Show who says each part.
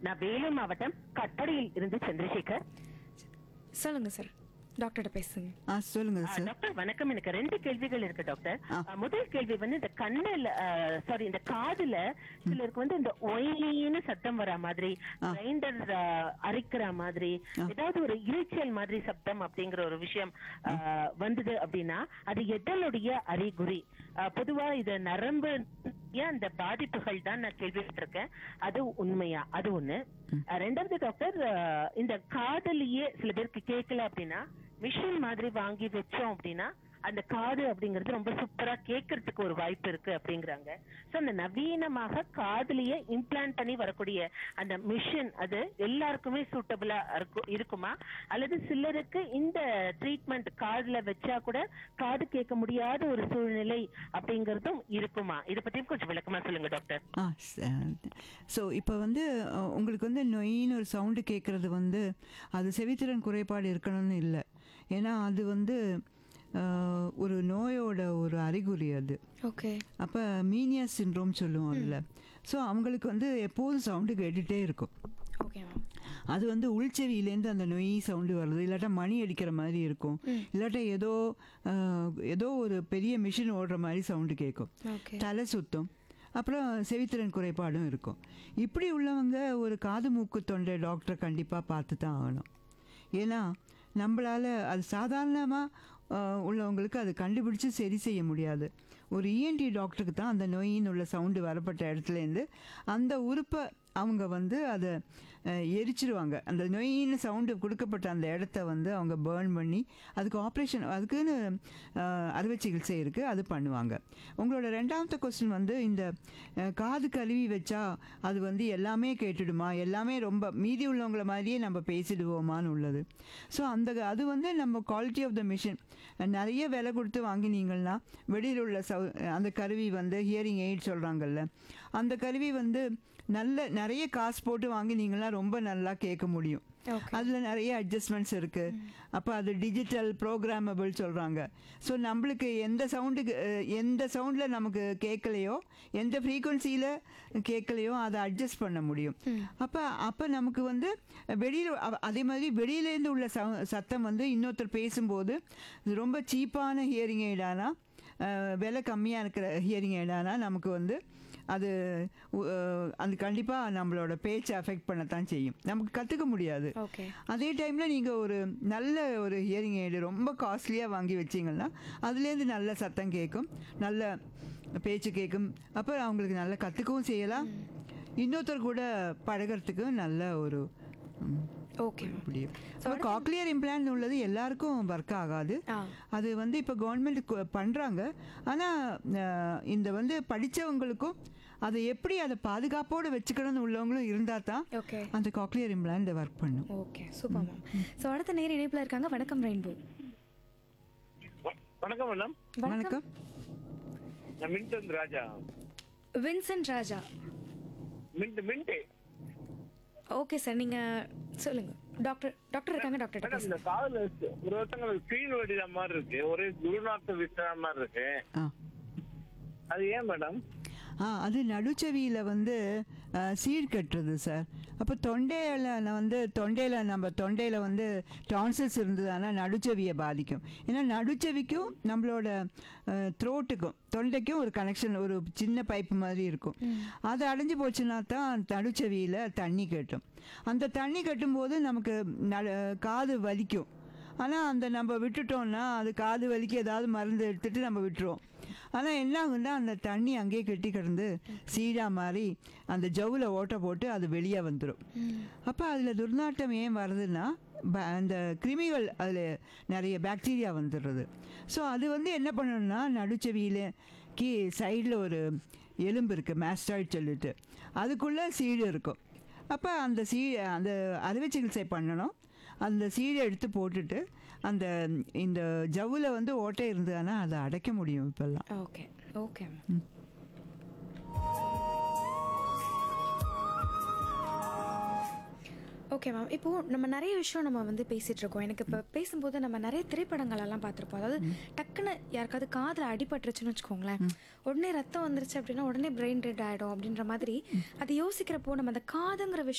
Speaker 1: நான் வேலூர் மாவட்டம் கட்டடியில் இருந்து சந்திரசேகர்
Speaker 2: சொல்லுங்க சார் டாக்டர்கிட்ட பேசுங்க
Speaker 3: ஆ சொல்லுங்க
Speaker 1: ஆ,
Speaker 3: சார்
Speaker 1: டாக்டர் வணக்கம் எனக்கு ரெண்டு கேள்விகள் இருக்கு டாக்டர்
Speaker 3: ஆ.
Speaker 1: ஆ, முதல் கேள்வி வந்து இந்த கண்ணுல சாரி இந்த காதுல சிலருக்கு வந்து இந்த ஒயின்னு சத்தம் வர மாதிரி
Speaker 3: ஆ.
Speaker 1: கிரைண்டர் அரைக்கிற மாதிரி ஏதாவது ஒரு இரைச்சல் மாதிரி சப்தம் அப்படிங்கிற ஒரு விஷயம் ஆ, வந்தது அப்படின்னா அது எதனுடைய அறிகுறி ஆ, பொதுவா இது நரம்பு ஏன் அந்த பாதிப்புகள் தான் நான் கேள்விப்பட்டிருக்கேன் அது உண்மையா அது ஒண்ணு ஆ, ரெண்டாவது டாக்டர் ஆ, இந்த காதலியே சில பேருக்கு கேட்கல அப்படின்னா மிஷின் மாதிரி வாங்கி வச்சோம் அப்படின்னா அந்த காது அப்படிங்கிறது ரொம்ப சூப்பரா கேட்கறதுக்கு ஒரு வாய்ப்பு இருக்கு அப்படிங்கிறாங்க சோ அந்த நவீனமாக காதுலயே இம்ப்ளான்ட் பண்ணி வரக்கூடிய அந்த மிஷின் அது எல்லாருக்குமே சூட்டபிளா இருக்குமா அல்லது சிலருக்கு இந்த ட்ரீட்மெண்ட் காதுல வச்சா கூட காது கேட்க முடியாத ஒரு சூழ்நிலை அப்படிங்கறதும் இருக்குமா இத பத்தியும் கொஞ்சம் விளக்கமா சொல்லுங்க டாக்டர்
Speaker 3: ஆ ஸோ இப்போ வந்து அஹ், உங்களுக்கு வந்து நொயின்னு ஒரு சவுண்டு கேட்குறது வந்து அது செவித்திறன் குறைபாடு இருக்கணும்னு இல்லை ஏன்னா அது வந்து அஹ், ஒரு நோயோட ஒரு அறிகுறி அது
Speaker 2: ஓகே
Speaker 3: அப்போ மீனியா சின்ரோம் சொல்லுவோம் அதில் ஸோ அவங்களுக்கு வந்து எப்போதும் சவுண்டு கேட்டுகிட்டே இருக்கும்
Speaker 2: ஓகே மேம்
Speaker 3: அது வந்து உள்செவியிலேருந்து அந்த நொய் சவுண்டு வருது இல்லாட்டா மணி அடிக்கிற மாதிரி இருக்கும் இல்லாட்டா ஏதோ அஹ், ஏதோ ஒரு பெரிய மிஷின் ஓடுற மாதிரி சவுண்டு கேட்கும்
Speaker 2: ஓகே
Speaker 3: தலை சுத்தம் அப்புறம் செவித்திறன் குறைபாடும் இருக்கும் இப்படி உள்ளவங்க ஒரு காது மூக்கு தொண்டை டாக்டரை கண்டிப்பாக பார்த்து தான் ஆகணும் ஏன்னா நம்மளால் அது சாதாரணமாக உள்ளவங்களுக்கு அது கண்டுபிடிச்சு சரி செய்ய முடியாது ஒரு இஎன்டி டாக்டருக்கு தான் அந்த நோயின்னு உள்ள சவுண்டு வரப்பட்ட இடத்துலேருந்து அந்த உறுப்பை அவங்க வந்து அதை அஹ், எரிச்சிருவாங்க அந்த நொயின்னு சவுண்டு கொடுக்கப்பட்ட அந்த இடத்த வந்து அவங்க பேர்ன் பண்ணி அதுக்கு ஆப்ரேஷன் அதுக்குன்னு அஹ், அறுவை சிகிச்சை இருக்குது அது பண்ணுவாங்க உங்களோட ரெண்டாவது கொஸ்டின் வந்து இந்த அஹ், காது கழுவி வச்சா அது வந்து எல்லாமே கேட்டுடுமா எல்லாமே ரொம்ப மீதி உள்ளவங்கள மாதிரியே நம்ம பேசிடுவோமான்னு உள்ளது ஸோ அந்த அது வந்து நம்ம குவாலிட்டி ஆஃப் த மிஷின் நிறைய விலை கொடுத்து வாங்கினீங்கன்னா வெளியில் உள்ள சவு அந்த கருவி வந்து ஹியரிங் எய்ட் சொல்கிறாங்கல்ல அந்த கருவி வந்து நல்ல நிறைய காசு போட்டு வாங்கினீங்கன்னா ரொம்ப நல்லா கேட்க முடியும்
Speaker 2: Okay.
Speaker 3: அதில் நிறைய அட்ஜஸ்ட்மெண்ட்ஸ் இருக்குது அப்போ அது டிஜிட்டல் ப்ரோக்ராமபிள் சொல்கிறாங்க ஸோ நம்மளுக்கு எந்த சவுண்டுக்கு எந்த சவுண்டில் நமக்கு கேட்கலையோ எந்த ஃப்ரீக்குவன்சியில் கேட்கலையோ அதை அட்ஜஸ்ட் பண்ண முடியும் அப்போ அப்போ நமக்கு வந்து வெளியில் அதே மாதிரி வெளியிலேருந்து உள்ள சவு சத்தம் வந்து இன்னொருத்தர் பேசும்போது இது ரொம்ப சீப்பான ஹியரிங் எய்டானா விலை கம்மியாக இருக்கிற ஹியரிங் எய்டானா நமக்கு வந்து அது உ- அஹ், அது கண்டிப்பாக நம்மளோட பேச்சை அஃபெக்ட் பண்ணத்தான் செய்யும் நமக்கு கற்றுக்க முடியாது
Speaker 2: ஓகே
Speaker 3: அதே டைமில் நீங்கள் ஒரு நல்ல ஒரு ஹியரிங் எய்டு ரொம்ப காஸ்ட்லியாக வாங்கி வச்சிங்கன்னா அதுலேருந்து நல்ல சத்தம் கேட்கும் நல்ல பேச்சு கேட்கும் அப்போ அவங்களுக்கு நல்லா கற்றுக்கவும் செய்யலாம் இன்னொருத்தர் கூட பழகிறதுக்கும் நல்ல ஒரு ம்,
Speaker 2: ஓகே மேம்
Speaker 3: முடியும் இப்போ காக்லியர் இம்ப்ளான்ட் உள்ளது எல்லாருக்கும் ஒர்க் ஆகாது
Speaker 2: ஆ.
Speaker 3: அது வந்து இப்போ கவர்மெண்ட் பண்ணுறாங்க ஆனால் இந்த வந்து படித்தவங்களுக்கும் அதை எப்படி அதை பாதுகாப்போடு வச்சுக்கணும்னு உள்ளவங்களும் இருந்தால் தான்
Speaker 2: ஓகே
Speaker 3: அந்த காக்லியர் இம்ப்ளான்ட் ஒர்க் பண்ணும்
Speaker 2: ஓகே சூப்பர் மேம் ஸோ அடுத்த நேர் இணைப்பில் இருக்காங்க வணக்கம் ரெயின்போ
Speaker 4: வ- வணக்கம் மேடம்
Speaker 3: வணக்கம்
Speaker 4: நான் mint Raja
Speaker 2: Vincent Raja
Speaker 4: mint mint
Speaker 2: okay sir நீங்க சொல்லுங்க டாக்டர் டாக்டர் இருக்காங்க டாக்டர்
Speaker 4: மேடம் இந்த காதுல ஒரு ஒருத்தங்களுக்கு ஸ்க்ரீன் வெடித மாதிரி இருக்கு ஒரே துர்நாற்றம் விசுற மாதிரி இருக்கு
Speaker 3: ஆ
Speaker 4: அது ஏன் மேடம்
Speaker 3: ஆ அது நடுச்செவியில் வந்து ஆ, சீழ் கட்டுறது சார் அப்போ தொண்டையில் நான் வந்து தொண்டையில் நம்ம தொண்டையில் வந்து டான்சல்ஸ் இருந்ததுன்னா நடுச்செவியை பாதிக்கும் ஏன்னா நடுச்செவிக்கும் நம்மளோட த்ரோட்டுக்கும் தொண்டைக்கும் ஒரு கனெக்ஷன் ஒரு சின்ன பைப்பு மாதிரி இருக்கும் அது அடைஞ்சு போச்சுன்னா தான் நடுச்செவியில் தண்ணி கட்டும் அந்த தண்ணி கட்டும்போது நமக்கு நடு காது வலிக்கும் ஆனால் அந்த நம்ம விட்டுட்டோம்னா அது காது வலிக்கு ஏதாவது மருந்து எடுத்துட்டு நம்ம விட்டுருவோம் ஆனால் என்ன ஆகுன்னா அந்த தண்ணி அங்கேயே கெட்டி கிடந்து சீடா மாதிரி அந்த ஜவ்வில் ஓட்டை போட்டு அது வெளியே வந்துடும் அப்போ அதில் துர்நாற்றம் ஏன் வருதுன்னா ப- அந்த கிருமிகள் அதில் நிறைய பாக்டீரியா வந்துடுறது ஸோ அது வந்து என்ன பண்ணணும்னா நடுச்செவியில் கீ சைடில் ஒரு எலும்பு இருக்குது மேஸ்டாய்ட் சொல்லிட்டு அதுக்குள்ளே சீடு இருக்கும் அப்போ அந்த சீ அந்த அறுவை சிகிச்சை பண்ணணும் அந்த சீடை எடுத்து போட்டுட்டு அந்த இந்த ஜவ்வில் வந்து ஓட்டை இருந்ததுன்னா அதை அடைக்க முடியும் இப்போல்லாம்
Speaker 2: okay okay ma'am okay ma'am இப்போ நம்ம நிறைய விஷயம் நம்ம வந்து பேசிட்டு இருக்கோம் எனக்கு இப்போ பேசும்போது நம்ம நிறைய திரைப்படங்கள் எல்லாம் பார்த்துருப்போம் அதாவது டக்குன்னு யாருக்காவது காதில் அடிபட்டுருச்சுன்னு வச்சுக்கோங்களேன் உடனே ரத்தம் வந்துருச்சு அப்படின்னா உடனே பிரெயின் டெட் ஆகிடும் அப்படின்ற மாதிரி அதை யோசிக்கிறப்போ நம்ம அந்த காதுங்கிற விஷயம்